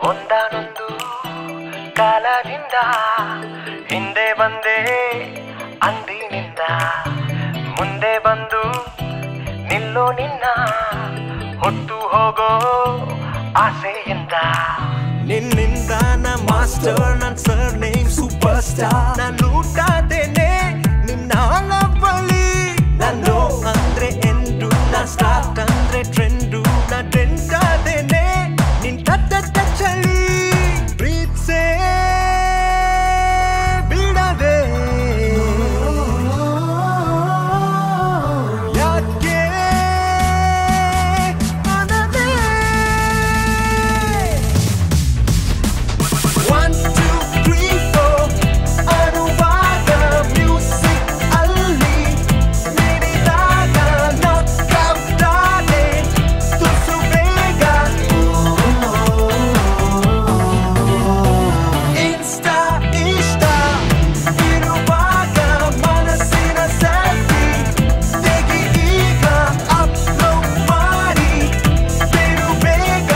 ಒಂದಾನೊಂದು ಕಾಲದಿಂದ ಹಿಂದೆ ಬಂದೆ ಅಂದಿನಿಂದ ಮುಂದೆ ಬಂದು ನಿಲ್ಲೋ ನಿನ್ನ ಹೊತ್ತು ಹೋಗೋ ಆಸೆಯಿಂದ ನಿನ್ನಿಂದ ನ ಮಾಸ್ಟರ್ ನನ್ ಸರ್ ನೇಮ್ ಸೂಪರ್ ಸ್ಟಾರ್ ನಾನು ಊಟಾದೇನೆ ನಿನ್ನ ಲವ್ವಲ್ಲಿ ನಾನು ಅಂದ್ರೆ ಎಂಡು ನಾ ಸ್ಟಾರ್ಟ್ ಅಂದ್ರೆ ಟ್ರೆಂಡು ನಾ ಟ್ರೆಂಡ್ ಆದೇನೆ ನಿನ್ ತಟ್ಟ ಚಳಿ ಪ್ರೀತ್ಸೆ ಬಿಡದೆ ಯಾಕೆ ಅನ್ನದೆ? One, two, three, four. ಅನುವಾದ music ಅಲ್ಲಿ ಮಿಡಿದಾಗ knockout ಆದೆ ತುಸು ಬೇಗ. Insta ಇಷ್ಟ ಇರುವಾಗ ಮನಸ್ಸಿನ selfie ತೆಗಿ ಈಗ upload ಮಾಡಿ ಬಿಡು ಬೇಗ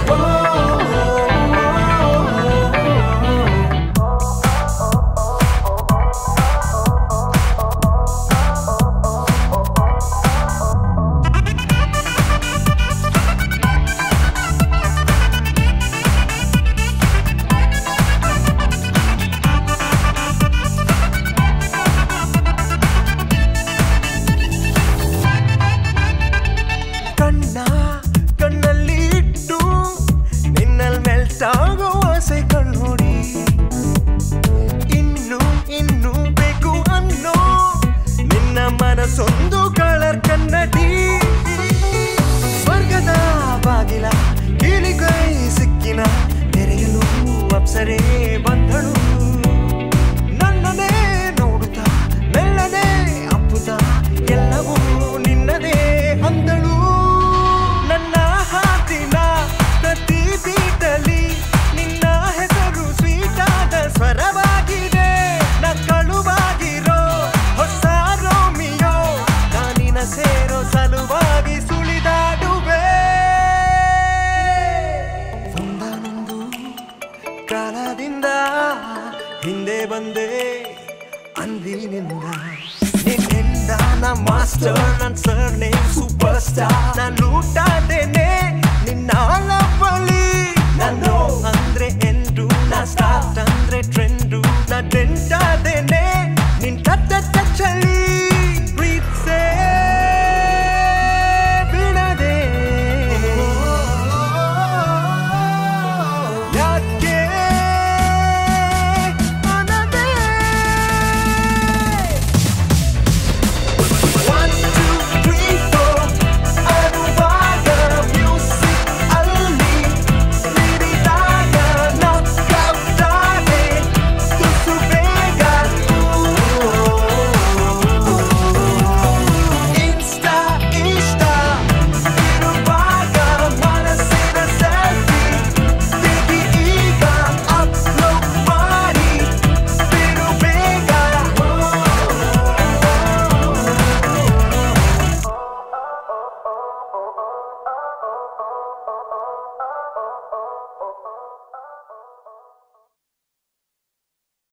ಕಣ್ಣ ಕಣ್ಣಲ್ಲಿ ಇಟ್ಟು ನಿನ್ನಲ್ಲಿ ಮೆಲ್ಟಾಗೋ ಆಸೆ ಕಣ್ಣೋಡಿ ಇನ್ನು ಇನ್ನು ಬೇಕು ಅನ್ನೋ ನಿನ್ನ ಮನಸ್ಸೊಂದು ಕಳರ್ ಕನ್ನಡಿ ಸ್ವರ್ಗದ ಬಾಗಿಲ ಕೀಳಿಗೈ ಸಿಕ್ಕಿನ ತೆರೆಯಲು ಅಪ್ಸರೆ ಬಂದಳು ನನ್ನನೇ ನೋಡುತ್ತಾ ಮೆಲ್ಲನೆ ಅಪ್ಪುತ್ತ ಎಲ್ಲವೂ ನಿನ್ನದೇ ಅಂದಳು ನನ್ನ ಹಾದಿನ ಪ್ರತಿ ಬೀಟಲಿ ನಿನ್ನ ಹೆಸರು ಸ್ವೀಟಾದ ಸ್ವರವಾಗಿದೆ ನ ಕಳುವಾಗಿರೋ ಹೊಸ ರೋಮಿಯೋ ನಾನಿನ ಸೇರೋ ಸಲುವಾಗಿ ಸುಳಿದಾಡುವೆ ಒಂದಾನೊಂದು ಕಾಲದಿಂದ ಹಿಂದೆ ಬಂದೆ ಅಂದಿನಿಂದ ನಿನ್ನಿಂದ ನಾ ಮಾಸ್ಟರ್ ನನ್ ಸರ್ ನೇಮ್ ಸೂಪರ್ ಸ್ಟಾರ್ ನಾನು ಊಟಾದೇನೆ ನಿನ್ನ ಲವ್ವಲ್ಲಿ